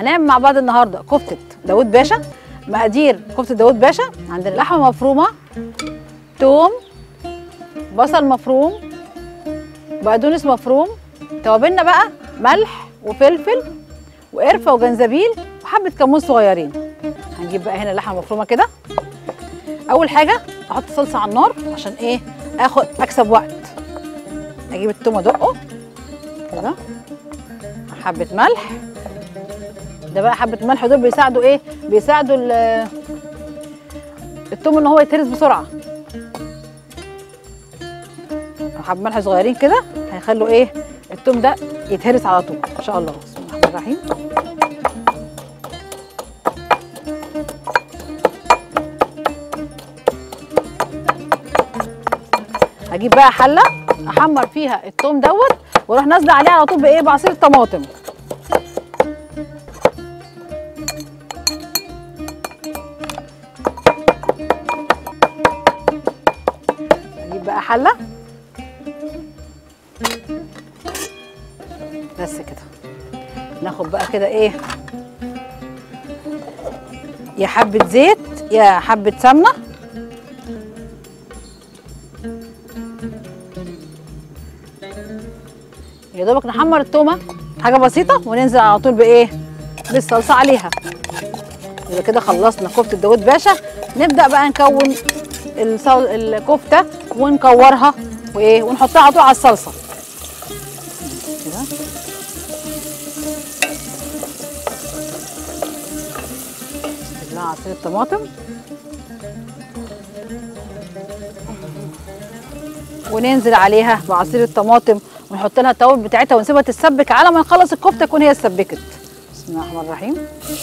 هنعمل مع بعض النهارده كفته داوود باشا مقادير كفته داوود باشا عندنا لحمه مفرومه توم بصل مفروم بقدونس مفروم توابلنا بقى ملح وفلفل وقرفه وجنزبيل وحبه كمون صغيرين هنجيب بقى هنا اللحمه المفرومه كده اول حاجه احط صلصه على النار عشان ايه اخد اكسب وقت اجيب التوم ادقه كده حبه ملح ده بقى حبه ملح دول بيساعدوا ايه بيساعدوا ال- التوم ان هو يتهرس بسرعه حبه ملح صغيرين كده هيخلوا ايه التوم ده يتهرس على طول ان شاء الله بسم الله الرحمن الرحيم هجيب بقى حله احمر فيها التوم دوت واروح نازله عليه على طول بايه بعصير الطماطم اجيب بقى حله بس كده ناخد بقى كده ايه يا حبه زيت يا حبه سمنه يا دوبك نحمر التومه حاجه بسيطه وننزل على طول بايه بالصلصه عليها يبقى كده خلصنا كفته داوود باشا نبدا بقى نكون الصل... الكفته ونكورها وايه ونحطها على طول على الصلصه كده نحط لها عصير الطماطم وننزل عليها بعصير الطماطم ونحط لها التوابل بتاعتها ونسيبها تتسبك على ما نخلص الكفته تكون هي اتسبكت بسم الله الرحمن الرحيم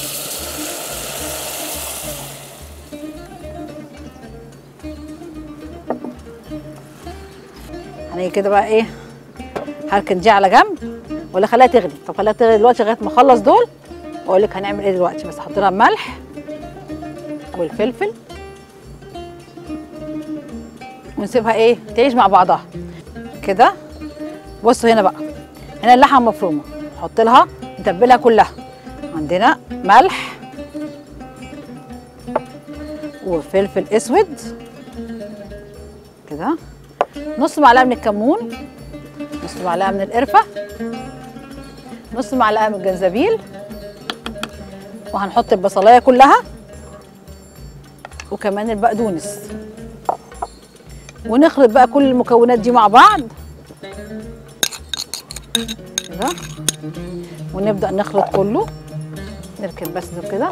هنيجي كده بقى ايه هركن دي على جنب ولا خليها تغلي طب خليها تغلي دلوقتي لغايه ما اخلص دول واقول لك هنعمل ايه دلوقتي بس احط لها الملح والفلفل ونسيبها ايه تعيش مع بعضها كده بصوا هنا بقى هنا اللحمه مفرومه نحط لها نتبلها كلها عندنا ملح وفلفل اسود كده نص معلقه من الكمون نص معلقه من القرفه نص معلقه من الجنزبيل وهنحط البصلايه كلها وكمان البقدونس ونخلط بقى كل المكونات دي مع بعض كده ونبدا نخلط كله نركن بس ده كده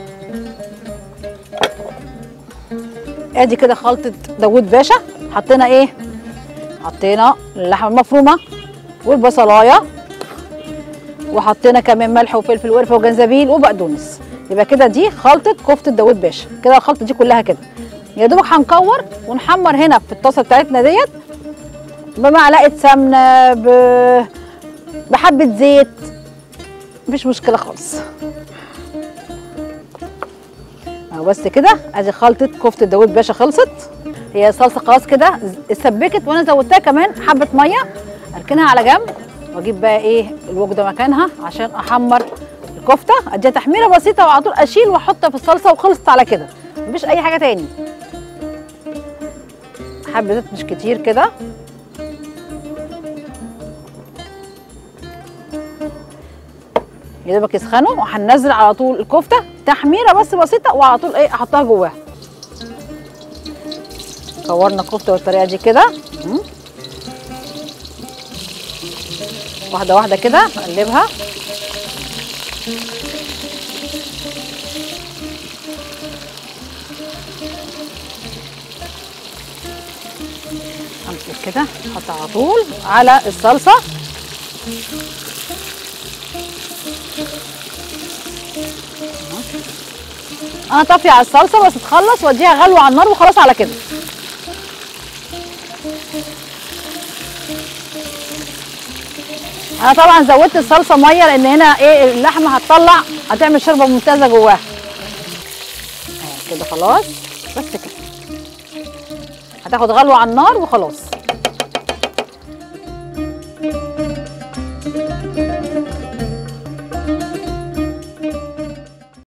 ادي كده خلطه داوود باشا حطينا ايه حطينا اللحمه المفرومه والبصلايه وحطينا كمان ملح وفلفل وقرفه وجنزبيل وبقدونس يبقى كده دي خلطه كفته داوود باشا كده الخلطه دي كلها كده يا دوبك هنكور ونحمر هنا في الطاسه بتاعتنا ديت بمعلقه سمنه ب... بحبه زيت مفيش مشكله خالص اهو بس كده ادي خلطه كفته داوود باشا خلصت هي صلصه خلاص كده اتسبكت وانا زودتها كمان حبه ميه اركنها على جنب واجيب بقى ايه الوجده مكانها عشان احمر الكفته اديها تحميره بسيطه وعلى طول اشيل واحطها في الصلصه وخلصت على كده مفيش اي حاجه تاني حبه زيت مش كتير كده يا دوبك يسخنوا وهننزل على طول الكفته تحميره بس بسيطه وعلى طول ايه احطها جواها كورنا الكفته بالطريقه دي كده مم. واحده واحده كده نقلبها امسك كده احط على طول على الصلصه انا طافيه على الصلصه بس تخلص واديها غلوه على النار وخلاص على كده انا طبعا زودت الصلصه ميه لان هنا ايه اللحمه هتطلع هتعمل شوربه ممتازه جواها اهي كده خلاص بس كده هتاخد غلوه على النار وخلاص